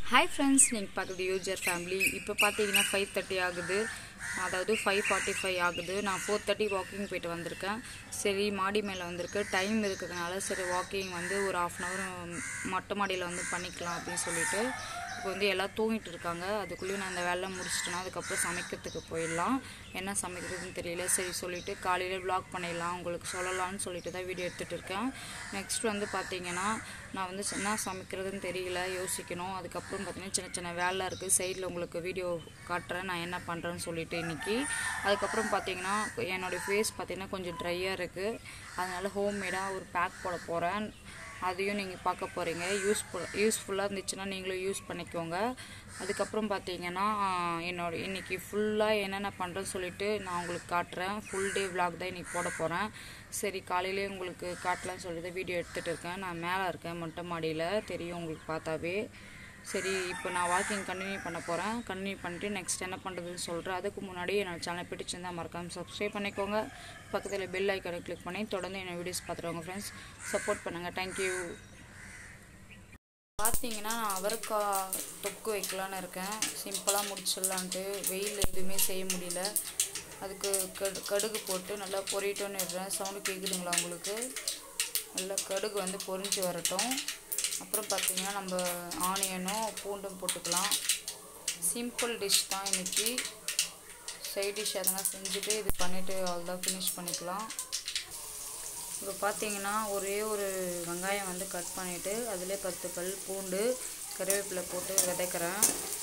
hi friends நீங்கள் பார்க்குறது user family இப்போ பார்த்தீங்கன்னா ஃபைவ் தேர்ட்டி ஆகுது அதாவது ஃபைவ் ஃபார்ட்டி ஃபைவ் ஆகுது நான் ஃபோர் தேர்ட்டி வாக்கிங் போயிட்டு வந்திருக்கேன் சரி மாடி மேலே வந்திருக்கு டைம் இருக்கிறதுனால சரி வாக்கிங் வந்து ஒரு ஆஃப் அன் ஹவர் மொட்டை மாடியில் வந்து பண்ணிக்கலாம் அப்படின்னு சொல்லிட்டு இப்போ வந்து எல்லாம் தூங்கிட்டு இருக்காங்க அதுக்குள்ளேயும் நான் அந்த வேலை முடிச்சிட்டேன்னா அதுக்கப்புறம் சமைக்கிறதுக்கு போயிடலாம் என்ன சமைக்கிறதுன்னு தெரியல சரி சொல்லிட்டு காலையில் vlog பண்ணிடலாம் உங்களுக்கு சொல்லலாம்னு சொல்லிட்டு தான் வீடியோ எடுத்துகிட்டு இருக்கேன் நெக்ஸ்ட் வந்து பார்த்தீங்கன்னா நான் வந்து என்ன சமைக்கிறதுன்னு தெரியல யோசிக்கணும் அதுக்கப்புறம் பார்த்தீங்கன்னா சின்ன சின்ன வேலை இருக்குது சைடில் உங்களுக்கு வீடியோ காட்டுறேன் நான் என்ன பண்ணுறேன்னு சொல்லிட்டு இன்னைக்கு அதுக்கப்புறம் பார்த்தீங்கன்னா என்னோடய ஃபேஸ் பார்த்தீங்கன்னா கொஞ்சம் ட்ரையாக இருக்குது அதனால் ஹோம்மேடாக ஒரு பேக் போட போகிறேன் அதையும் நீங்கள் பார்க்க போகிறீங்க யூஸ்ஃபுல் யூஸ்ஃபுல்லாக இருந்துச்சுன்னா நீங்களும் யூஸ் பண்ணிக்கோங்க அதுக்கப்புறம் பார்த்தீங்கன்னா என்னோட இன்னைக்கு ஃபுல்லாக என்னென்ன பண்ணுறேன்னு சொல்லிட்டு நான் உங்களுக்கு காட்டுறேன் ஃபுல் டே vlog தான் இன்னைக்கு போட போகிறேன் சரி காலையிலே உங்களுக்கு காட்டலாம்னு சொல்லிட்டு வீடியோ எடுத்துகிட்டு இருக்கேன் நான் மேலே இருக்கேன் மொட்டை மாடியில் தெரியும் உங்களுக்கு பார்த்தாவே சரி இப்போ நான் வாக்கிங் கண்டினியூ பண்ண போகிறேன் கண்டினியூ பண்ணிட்டு நெக்ஸ்ட் என்ன பண்ணுறதுன்னு சொல்கிறேன் அதுக்கு முன்னாடி என்னோட சேனல் பிடிச்சிருந்தா மறக்காமல் சப்ஸ்கிரைப் பண்ணிக்கோங்க பக்கத்தில் பெல் ஐக்கனை கிளிக் பண்ணி தொடர்ந்து என்னோட வீடியோஸ் பார்த்துருவாங்க ஃப்ரெண்ட்ஸ் சப்போர்ட் பண்ணுங்கள் தேங்க்யூ பார்த்தீங்கன்னா நான் அவரைக்காய் தொக்கு வைக்கலான்னு இருக்கேன் சிம்பிளாக முடிச்சிடலான்ட்டு வெயில் எதுவுமே செய்ய முடியல அதுக்கு கடு கடுகு போட்டு நல்லா பொரியட்டோன்னு விடுறேன் சவுண்டு கேட்குதுங்களா உங்களுக்கு நல்லா கடுகு வந்து பொரிஞ்சு வரட்டும் அப்புறம் பார்த்தீங்கன்னா நம்ம ஆனியனும் பூண்டும் போட்டுக்கலாம் சிம்பிள் டிஷ் தான் இன்றைக்கி சைட் டிஷ் அதெல்லாம் செஞ்சுட்டு இது பண்ணிவிட்டு அவ்வளோதான் ஃபினிஷ் பண்ணிக்கலாம் இப்போ பார்த்தீங்கன்னா ஒரே ஒரு வெங்காயம் வந்து கட் பண்ணிவிட்டு அதிலே பத்து பல் பூண்டு கருவேப்பிலை போட்டு விதைக்கிறேன்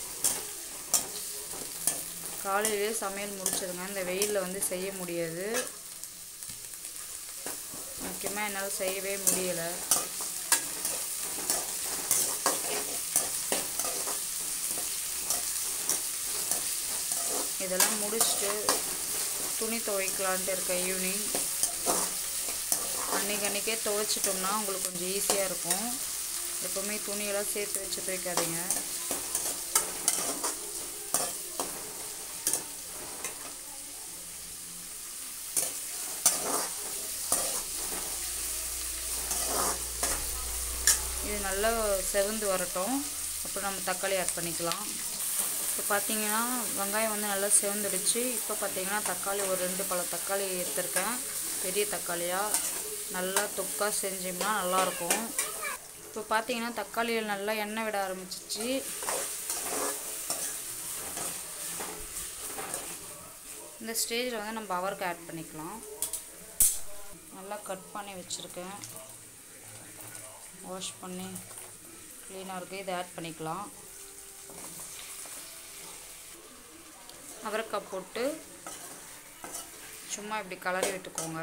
காலையிலே சமையல் முடிச்சிருங்க இந்த வெயிலில் வந்து செய்ய முடியாது முக்கியமாக என்னால் செய்யவே முடியலை இதெல்லாம் முடிச்சுட்டு துணி துவைக்கலான்ட்டு இருக்கேன் ஈவினிங் அன்றைக்கி அன்றைக்கே துவைச்சிட்டோம்னா உங்களுக்கு கொஞ்சம் ஈஸியாக இருக்கும் எப்போவுமே துணியெல்லாம் சேர்த்து வச்சு துவைக்காதீங்க இது நல்லா செவந்து வரட்டும் அப்புறம் நம்ம தக்காளி ஆட் பண்ணிக்கலாம் இப்போ பார்த்தீங்கன்னா வெங்காயம் வந்து நல்லா செவந்துடுச்சு இப்போ பார்த்தீங்கன்னா தக்காளி ஒரு ரெண்டு பழ தக்காளி எடுத்திருக்கேன் பெரிய தக்காளியாக நல்லா தொக்கா செஞ்சோம்னா நல்லாயிருக்கும் இப்போ பார்த்தீங்கன்னா தக்காளியில் நல்லா எண்ணெய் விட ஆரம்பிச்சிச்சு இந்த ஸ்டேஜில் வந்து நம்ம அவருக்கு ஆட் பண்ணிக்கலாம் நல்லா கட் பண்ணி வச்சுருக்கேன் வாஷ் பண்ணி க்ளீனாக இருக்குது இதை ஆட் பண்ணிக்கலாம் அவரைக்காய் போட்டு சும்மா இப்படி கலரி விட்டுக்கோங்க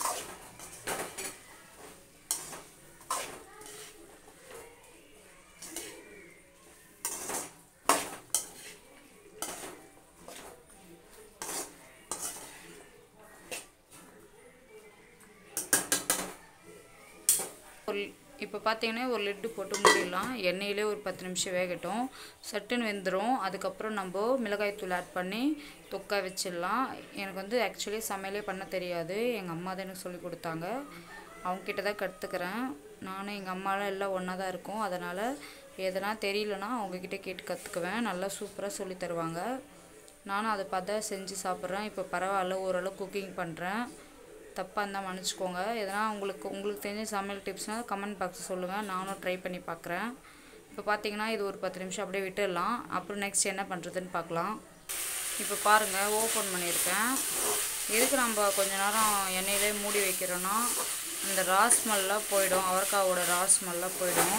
ஒரு இப்போ பார்த்தீங்கன்னா ஒரு லிட்டு போட்டு மூடிடலாம் எண்ணெயிலே ஒரு பத்து நிமிஷம் வேகட்டும் சட்டுன்னு வெந்துடும் அதுக்கப்புறம் நம்ம மிளகாய் தூள் ஆட் பண்ணி தொக்கா வச்சிடலாம் எனக்கு வந்து ஆக்சுவலி சமையலே பண்ண தெரியாது எங்கள் அம்மா தான் எனக்கு சொல்லி கொடுத்தாங்க அவங்கக்கிட்ட தான் கற்றுக்கிறேன் நானும் எங்கள் அம்மாலாம் எல்லாம் ஒன்றா தான் இருக்கும் அதனால் எதனா தெரியலனா அவங்கக்கிட்ட கேட்டு கற்றுக்குவேன் நல்லா சூப்பராக சொல்லி தருவாங்க நானும் அதை பார்த்தா செஞ்சு சாப்பிட்றேன் இப்போ பரவாயில்ல ஓரளவு குக்கிங் பண்ணுறேன் தப்பாக இருந்தால் மன்னிச்சிக்கோங்க எதனா உங்களுக்கு உங்களுக்கு தெரிஞ்ச சமையல் டிப்ஸ்னால் கமெண்ட் பாக்ஸ் சொல்லுங்கள் நானும் ட்ரை பண்ணி பார்க்குறேன் இப்போ பார்த்தீங்கன்னா இது ஒரு பத்து நிமிஷம் அப்படியே விட்டுடலாம் அப்புறம் நெக்ஸ்ட் என்ன பண்ணுறதுன்னு பார்க்கலாம் இப்போ பாருங்கள் ஓப்பன் பண்ணியிருக்கேன் எதுக்கு நம்ம கொஞ்ச நேரம் எண்ணெயிலே மூடி வைக்கிறோன்னா இந்த ராஸ்மெல்லாம் போயிடும் அவரைக்காவோட ராஸ்மெல்லாம் போயிடும்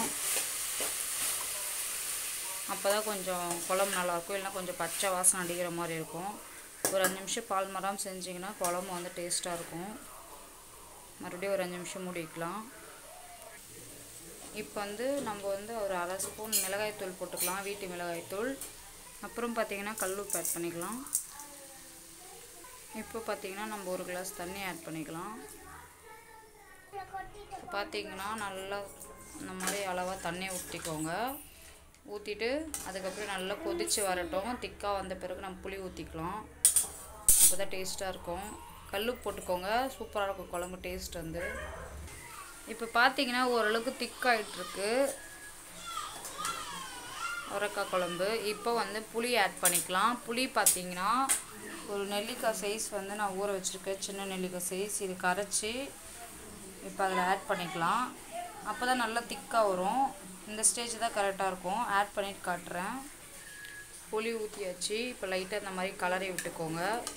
அப்போ தான் கொஞ்சம் குழம்பு நல்லாயிருக்கும் இல்லைனா கொஞ்சம் பச்சை வாசனை அடிக்கிற மாதிரி இருக்கும் ஒரு அஞ்சு நிமிஷம் பால் மரம் செஞ்சிங்கன்னா குழம்பு வந்து டேஸ்ட்டாக இருக்கும் மறுபடியும் ஒரு அஞ்சு நிமிஷம் மூடி வைக்கலாம் இப்போ வந்து நம்ம வந்து ஒரு அரை ஸ்பூன் மிளகாய்த்தூள் போட்டுக்கலாம் வீட்டு மிளகாய்த்தூள் அப்புறம் பார்த்திங்கன்னா கல்லுப்பு ஆட் பண்ணிக்கலாம் இப்போ பார்த்திங்கன்னா நம்ம ஒரு கிளாஸ் தண்ணி ஆட் பண்ணிக்கலாம் இப்போ பார்த்திங்கன்னா நல்லா இந்த மாதிரி அளவாக தண்ணி ஊற்றிக்கோங்க ஊற்றிட்டு அதுக்கப்புறம் நல்லா கொதித்து வரட்டும் திக்காக வந்த பிறகு நம்ம புளி ஊற்றிக்கலாம் அப்போ தான் டேஸ்ட்டாக இருக்கும் கல் போட்டுக்கோங்க சூப்பராக இருக்கும் குழம்பு டேஸ்ட் வந்து இப்போ பார்த்தீங்கன்னா ஓரளவுக்கு திக்காயிட்ருக்கு அவரைக்காய் குழம்பு இப்போ வந்து புளி ஆட் பண்ணிக்கலாம் புளி பார்த்தீங்கன்னா ஒரு நெல்லிக்காய் சைஸ் வந்து நான் ஊற வச்சுருக்கேன் சின்ன நெல்லிக்காய் சைஸ் இது கரைச்சி இப்போ அதில் ஆட் பண்ணிக்கலாம் அப்போ தான் நல்லா திக்காக வரும் இந்த ஸ்டேஜ் தான் கரெக்டாக இருக்கும் ஆட் பண்ணிட்டு காட்டுறேன் புளி ஊற்றியாச்சு இப்போ லைட்டாக இந்த மாதிரி கலரை விட்டுக்கோங்க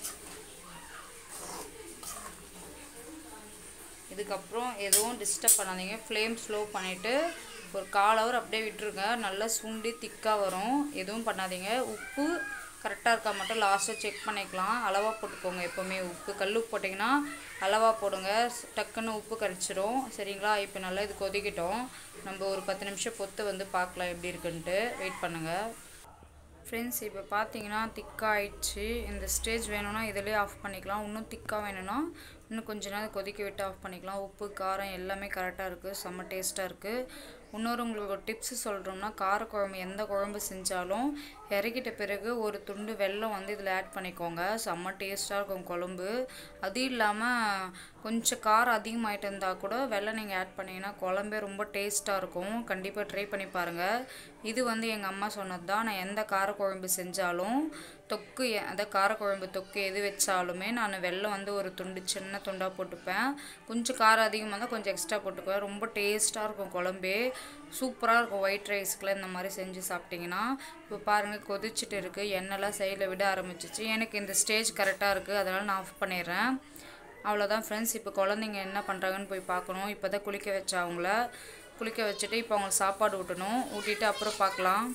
இதுக்கப்புறம் எதுவும் டிஸ்டர்ப் பண்ணாதீங்க ஃப்ளேம் ஸ்லோ பண்ணிவிட்டு ஒரு கால் ஹவர் அப்படியே விட்டுருங்க நல்லா சுண்டி திக்காக வரும் எதுவும் பண்ணாதீங்க உப்பு கரெக்டாக இருக்கா மட்டும் லாஸ்ட்டாக செக் பண்ணிக்கலாம் அளவாக போட்டுக்கோங்க எப்போவுமே உப்பு கல் உப்பு போட்டிங்கன்னா அளவாக போடுங்க டக்குன்னு உப்பு கரைச்சிரும் சரிங்களா இப்போ நல்லா இது கொதிக்கட்டும் நம்ம ஒரு பத்து நிமிஷம் பொத்து வந்து பார்க்கலாம் எப்படி இருக்குன்ட்டு வெயிட் பண்ணுங்கள் ஃப்ரெண்ட்ஸ் இப்போ பார்த்தீங்கன்னா திக்காக ஆயிடுச்சு இந்த ஸ்டேஜ் வேணும்னா இதிலே ஆஃப் பண்ணிக்கலாம் இன்னும் திக்காக வேணும்னா இன்னும் கொஞ்ச நேரம் கொதிக்க விட்டு ஆஃப் பண்ணிக்கலாம் உப்பு காரம் எல்லாமே கரெக்டாக இருக்குது செம்ம டேஸ்ட்டாக இருக்குது இன்னொரு உங்களுக்கு ஒரு டிப்ஸ் சொல்கிறோம்னா காரக்குழம்பு எந்த குழம்பு செஞ்சாலும் இறக்கிட்ட பிறகு ஒரு துண்டு வெல்லம் வந்து இதில் ஆட் பண்ணிக்கோங்க செம்ம டேஸ்ட்டாக இருக்கும் குழம்பு அது இல்லாமல் கொஞ்சம் காரம் அதிகமாகிட்டு இருந்தால் கூட வெல்லம் நீங்கள் ஆட் பண்ணிங்கன்னா குழம்பே ரொம்ப டேஸ்ட்டாக இருக்கும் கண்டிப்பாக ட்ரை பண்ணி பாருங்கள் இது வந்து எங்கள் அம்மா சொன்னது தான் நான் எந்த காரக்குழம்பு செஞ்சாலும் தொக்கு அந்த காரக்குழம்பு தொக்கு எது வச்சாலுமே நான் வெல்லம் வந்து ஒரு துண்டு சின்ன துண்டாக போட்டுப்பேன் கொஞ்சம் காரம் அதிகமாக இருந்தால் கொஞ்சம் எக்ஸ்ட்ரா போட்டுக்குவேன் ரொம்ப டேஸ்ட்டாக இருக்கும் குழம்பே சூப்பராக இருக்கும் ஒயிட் ரைஸ்க்குலாம் இந்த மாதிரி செஞ்சு சாப்பிட்டிங்கன்னா இப்போ பாருங்கள் கொதிச்சுட்டு இருக்குது எண்ணெய்லாம் சைடில் விட ஆரம்பிச்சிச்சு எனக்கு இந்த ஸ்டேஜ் கரெக்டாக இருக்குது அதனால் நான் ஆஃப் பண்ணிடுறேன் அவ்வளோதான் ஃப்ரெண்ட்ஸ் இப்போ குழந்தைங்க என்ன பண்ணுறாங்கன்னு போய் பார்க்கணும் இப்போ தான் குளிக்க வச்சா அவங்கள குளிக்க வச்சுட்டு இப்போ அவங்களுக்கு சாப்பாடு ஊட்டணும் ஊட்டிட்டு அப்புறம் பார்க்கலாம்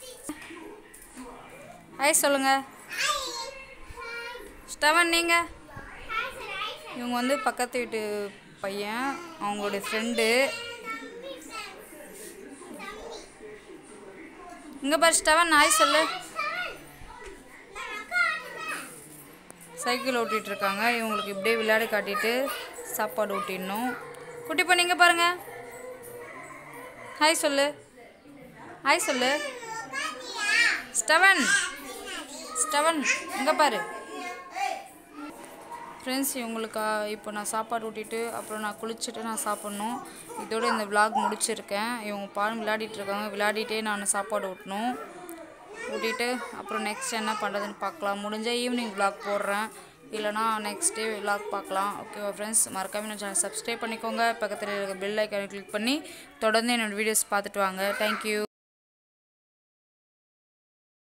ஹாய் சொல்லுங்கள் ஸ்டவன் நீங்கள் இவங்க வந்து பக்கத்து வீட்டு பையன் அவங்களுடைய ஃப்ரெண்டு இங்கே பாரு ஸ்டவன் ஹாய் சொல்லு சைக்கிள் ஓட்டிகிட்டு இருக்காங்க இவங்களுக்கு இப்படியே விளையாடி காட்டிட்டு சாப்பாடு ஊட்டிடணும் குட்டி பண்ணி இங்கே பாருங்க ஹாய் சொல்லு ஹாய் சொல்லு ஸ்டவன் ஸ்டவன் இங்கே பாரு ஃப்ரெண்ட்ஸ் இவங்களுக்கு இப்போ நான் சாப்பாடு ஊட்டிட்டு அப்புறம் நான் குளிச்சுட்டு நான் சாப்பிட்ணும் இதோட இந்த vlog முடிச்சிருக்கேன் இவங்க பாரு விளையாடிட்டு இருக்காங்க விளையாடிட்டே நான் சாப்பாடு ஊட்டணும் ஊட்டிட்டு அப்புறம் நெக்ஸ்ட் என்ன பண்ணுறதுன்னு பார்க்கலாம் முடிஞ்சால் ஈவினிங் vlog போடுறேன் இல்லைனா நெக்ஸ்ட் டே vlog பார்க்கலாம் ஓகேவா ஃப்ரெண்ட்ஸ் மறக்காம என் சேனல் சப்ஸ்கிரைப் பண்ணிக்கோங்க பக்கத்தில் இருக்க பெல் ஐக்கானை கிளிக் பண்ணி தொடர்ந்து என்னோடய வீடியோஸ் பார்த்துட்டு வாங்க தேங்க்யூ